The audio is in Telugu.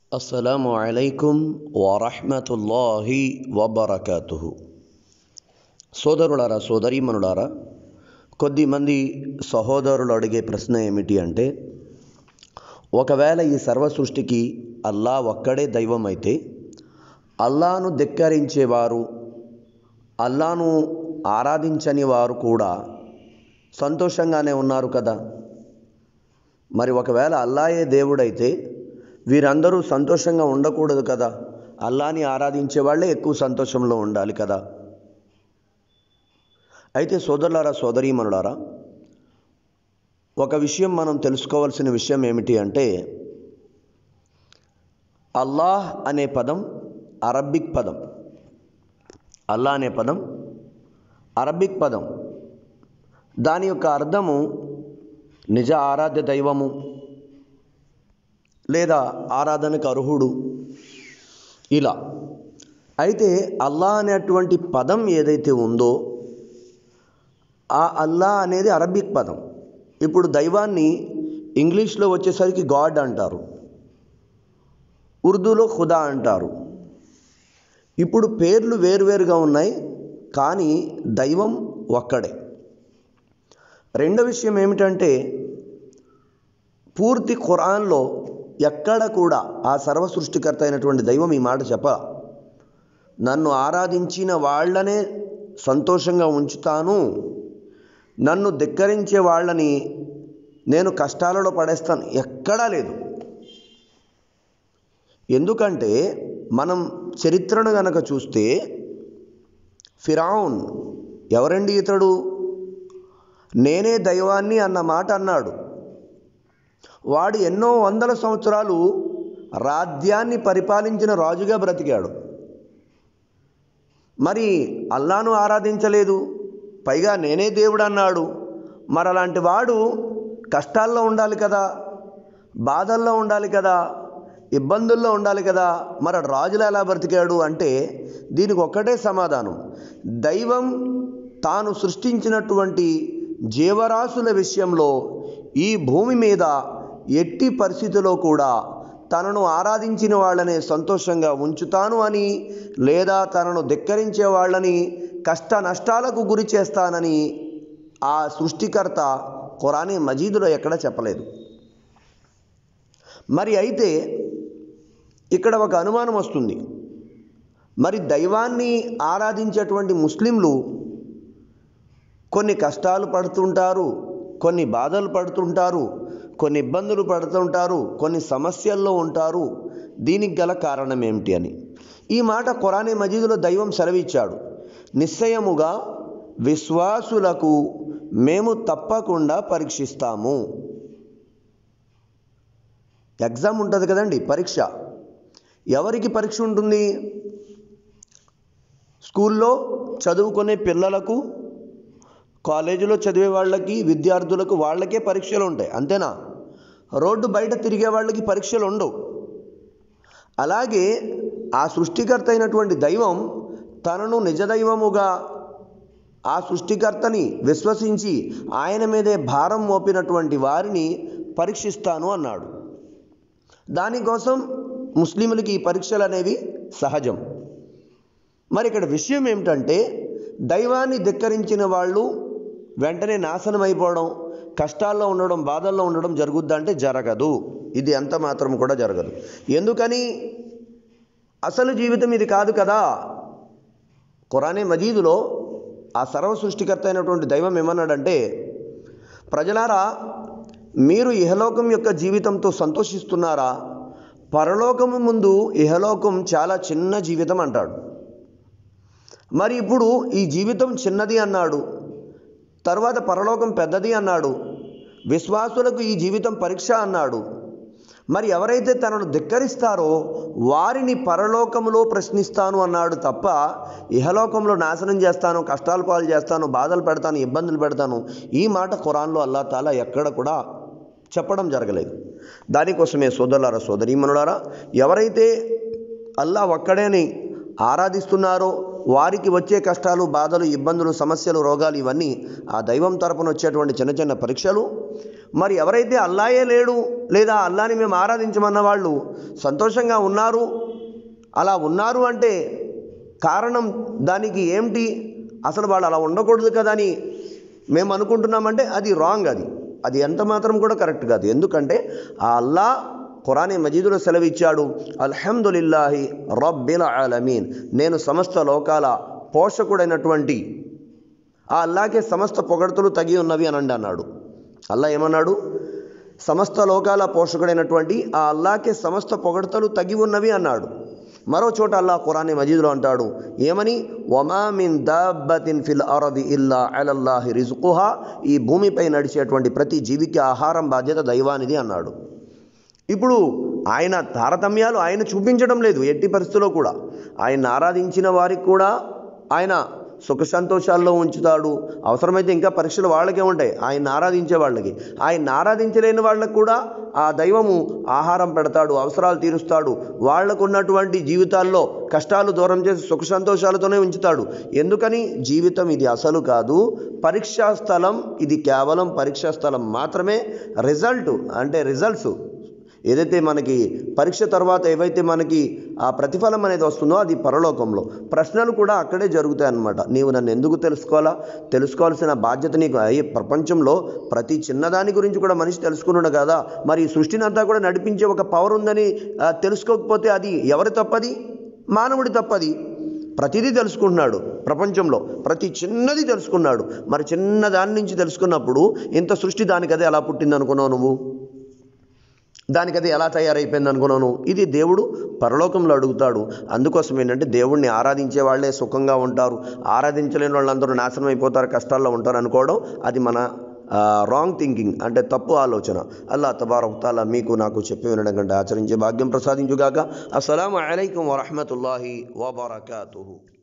అస్సలాము అలైకుం వరహ్మతుల్లాహి వబర్కాతుహు సోదరులారా సోదరీమణులారా కొద్దిమంది సహోదరులు అడిగే ప్రశ్న ఏమిటి అంటే ఒకవేళ ఈ సర్వ సృష్టికి అల్లా ఒక్కడే దైవం అయితే అల్లాను ధిక్కరించేవారు అల్లాను ఆరాధించని వారు కూడా సంతోషంగానే ఉన్నారు కదా మరి ఒకవేళ అల్లాయే దేవుడైతే వీరందరూ సంతోషంగా ఉండకూడదు కదా అల్లాని ఆరాధించే వాళ్ళే ఎక్కువ సంతోషంలో ఉండాలి కదా అయితే సోదరులారా సోదరీమణులారా ఒక విషయం మనం తెలుసుకోవాల్సిన విషయం ఏమిటి అంటే అల్లాహ్ అనే పదం అరబిక్ పదం అల్లా అనే పదం అరబిక్ పదం దాని యొక్క అర్థము నిజ ఆరాధ్య దైవము లేదా ఆరాధనకు అర్హుడు ఇలా అయితే అల్లా అనేటువంటి పదం ఏదైతే ఉందో ఆ అల్లా అనేది అరబిక్ పదం ఇప్పుడు దైవాన్ని ఇంగ్లీష్లో వచ్చేసరికి గాడ్ అంటారు ఉర్దూలో ఖుదా అంటారు ఇప్పుడు పేర్లు వేరువేరుగా ఉన్నాయి కానీ దైవం ఒక్కడే రెండో విషయం ఏమిటంటే పూర్తి ఖురాన్లో ఎక్కడ కూడా ఆ సర్వ సృష్టికర్త అయినటువంటి దైవం ఈ మాట చెప్ప నన్ను ఆరాధించిన వాళ్ళనే సంతోషంగా ఉంచుతాను నన్ను ధిక్కరించే వాళ్ళని నేను కష్టాలలో పడేస్తాను ఎక్కడా లేదు ఎందుకంటే మనం చరిత్రను గనక చూస్తే ఫిరావున్ ఎవరండి ఇతడు నేనే దైవాన్ని అన్న మాట అన్నాడు వాడు ఎన్నో వందల సంవత్సరాలు రాజ్యాన్ని పరిపాలించిన రాజుగా బ్రతికాడు మరి అల్లాను ఆరాధించలేదు పైగా నేనే దేవుడు అన్నాడు మరి అలాంటి వాడు కష్టాల్లో ఉండాలి కదా బాధల్లో ఉండాలి కదా ఇబ్బందుల్లో ఉండాలి కదా మరి రాజులు ఎలా బ్రతికాడు అంటే దీనికి ఒక్కటే సమాధానం దైవం తాను సృష్టించినటువంటి జీవరాశుల విషయంలో ఈ భూమి మీద ఎట్టి పరిస్థితిలో కూడా తనను ఆరాధించిన వాళ్ళని సంతోషంగా ఉంచుతాను అని లేదా తనను ధిక్కరించే వాళ్ళని కష్ట నష్టాలకు గురి చేస్తానని ఆ సృష్టికర్త ఖురానీ మజీదులో ఎక్కడ చెప్పలేదు మరి అయితే ఇక్కడ ఒక అనుమానం వస్తుంది మరి దైవాన్ని ఆరాధించేటువంటి ముస్లింలు కొన్ని కష్టాలు పడుతుంటారు కొన్ని బాధలు పడుతుంటారు కొన్ని ఇబ్బందులు పడుతుంటారు కొన్ని సమస్యల్లో ఉంటారు దీనికి గల కారణం ఏమిటి అని ఈ మాట ఖురానీ మజీదులో దైవం సెలవిచ్చాడు నిశ్చయముగా విశ్వాసులకు మేము తప్పకుండా పరీక్షిస్తాము ఎగ్జామ్ ఉంటుంది కదండి పరీక్ష ఎవరికి పరీక్ష ఉంటుంది స్కూల్లో చదువుకునే పిల్లలకు కాలేజీలో చదివే వాళ్ళకి విద్యార్థులకు వాళ్ళకే పరీక్షలు ఉంటాయి అంతేనా రోడ్డు బయట తిరిగే వాళ్ళకి పరీక్షలు ఉండవు అలాగే ఆ సృష్టికర్త అయినటువంటి దైవం తనను నిజదైవముగా ఆ సృష్టికర్తని విశ్వసించి ఆయన మీదే భారం మోపినటువంటి వారిని పరీక్షిస్తాను అన్నాడు దానికోసం ముస్లింలకి ఈ పరీక్షలు అనేవి సహజం మరి ఇక్కడ విషయం ఏమిటంటే దైవాన్ని ధిక్కరించిన వాళ్ళు వెంటనే నాశనం అయిపోవడం కష్టాల్లో ఉండడం బాధల్లో ఉండడం జరుగుద్దా అంటే జరగదు ఇది ఎంత మాత్రం కూడా జరగదు ఎందుకని అసలు జీవితం ఇది కాదు కదా ఖురానే మజీదులో ఆ సర్వ సృష్టికర్త అయినటువంటి దైవం ఏమన్నాడంటే ప్రజలారా మీరు ఇహలోకం యొక్క జీవితంతో సంతోషిస్తున్నారా పరలోకము ముందు ఇహలోకం చాలా చిన్న జీవితం అంటాడు మరి ఇప్పుడు ఈ జీవితం చిన్నది అన్నాడు తర్వాత పరలోకం పెద్దది అన్నాడు విశ్వాసులకు ఈ జీవితం పరీక్ష అన్నాడు మరి ఎవరైతే తనను ధిక్కరిస్తారో వారిని పరలోకంలో ప్రశ్నిస్తాను అన్నాడు తప్ప ఇహలోకంలో నాశనం చేస్తాను కష్టాలు పాలు చేస్తాను బాధలు పెడతాను ఇబ్బందులు పెడతాను ఈ మాట ఖురాన్లో అల్లా తాలా ఎక్కడ కూడా చెప్పడం జరగలేదు దానికోసమే సోదరులారా సోదరీమనులారా ఎవరైతే అల్లా ఒక్కడేని ఆరాధిస్తున్నారో వారికి వచ్చే కష్టాలు బాధలు ఇబ్బందులు సమస్యలు రోగాలు ఇవన్నీ ఆ దైవం తరపున వచ్చేటువంటి చిన్న చిన్న పరీక్షలు మరి ఎవరైతే అల్లాయే లేడు లేదా అల్లాని మేము ఆరాధించమన్న వాళ్ళు సంతోషంగా ఉన్నారు అలా ఉన్నారు అంటే కారణం దానికి ఏమిటి అసలు వాళ్ళు అలా ఉండకూడదు కదా అని మేము అనుకుంటున్నామంటే అది రాంగ్ అది అది ఎంత మాత్రం కూడా కరెక్ట్ కాదు ఎందుకంటే ఆ అల్లా ఖురానే మజీదులో సెలవిచ్చాడు అల్హమ్దులిల్లాహి రబ్బిల్ ఆలమీన్ నేను సమస్త లోకాల పోషకుడైనటువంటి ఆ అల్లాకే సమస్త పొగడ్తలు తగి ఉన్నవి అనండి అన్నాడు అల్లా ఏమన్నాడు సమస్త లోకాల పోషకుడైనటువంటి ఆ అల్లాకే సమస్త పొగడ్తలు తగి ఉన్నవి అన్నాడు మరో చోట అల్లా ఖురాన్ మజీదులో అంటాడు ఏమని వమా మిన్ దాబ్బతిన్ ఫిల్ అరది ఇల్లా అలల్లాహి రిజుకుహా ఈ భూమిపై నడిచేటువంటి ప్రతి జీవికి ఆహారం బాధ్యత దైవానిది అన్నాడు ఇప్పుడు ఆయన తారతమ్యాలు ఆయన చూపించడం లేదు ఎట్టి పరిస్థితుల్లో కూడా ఆయన ఆరాధించిన వారికి కూడా ఆయన సుఖ సంతోషాల్లో ఉంచుతాడు అవసరమైతే ఇంకా పరీక్షలు వాళ్ళకే ఉంటాయి ఆయన ఆరాధించే వాళ్ళకి ఆయన ఆరాధించలేని వాళ్ళకు కూడా ఆ దైవము ఆహారం పెడతాడు అవసరాలు తీరుస్తాడు వాళ్లకు ఉన్నటువంటి జీవితాల్లో కష్టాలు దూరం చేసి సుఖ సంతోషాలతోనే ఉంచుతాడు ఎందుకని జీవితం ఇది అసలు కాదు పరీక్షా స్థలం ఇది కేవలం పరీక్షా స్థలం మాత్రమే రిజల్ట్ అంటే రిజల్ట్స్ ఏదైతే మనకి పరీక్ష తర్వాత ఏవైతే మనకి ఆ ప్రతిఫలం అనేది వస్తుందో అది పరలోకంలో ప్రశ్నలు కూడా అక్కడే జరుగుతాయి అన్నమాట నీవు నన్ను ఎందుకు తెలుసుకోవాలా తెలుసుకోవాల్సిన బాధ్యత నీకు అయ్యే ప్రపంచంలో ప్రతి చిన్నదాని గురించి కూడా మనిషి తెలుసుకున్నాడు కదా మరి ఈ సృష్టిని అంతా కూడా నడిపించే ఒక పవర్ ఉందని ఆ, తెలుసుకోకపోతే అది ఎవరి తప్పది మానవుడి తప్పది ప్రతిదీ తెలుసుకుంటున్నాడు ప్రపంచంలో ప్రతి చిన్నది తెలుసుకున్నాడు మరి చిన్న దాని నుంచి తెలుసుకున్నప్పుడు ఇంత సృష్టి దానికదే ఎలా పుట్టింది అనుకున్నావు నువ్వు దానికి అది ఎలా తయారైపోయింది అనుకున్నాను ఇది దేవుడు పరలోకంలో అడుగుతాడు అందుకోసం ఏంటంటే దేవుణ్ణి ఆరాధించే వాళ్ళే సుఖంగా ఉంటారు ఆరాధించలేని వాళ్ళందరూ నాశనం అయిపోతారు కష్టాల్లో ఉంటారు అనుకోవడం అది మన రాంగ్ థింకింగ్ అంటే తప్పు ఆలోచన అల్లా తబారక్తాలా మీకు నాకు చెప్పి వినడం కంటే ఆచరించే భాగ్యం ప్రసాదించుగాక అస్సలం అయికం వరహమతుల్లాహి వబర్కాతుహు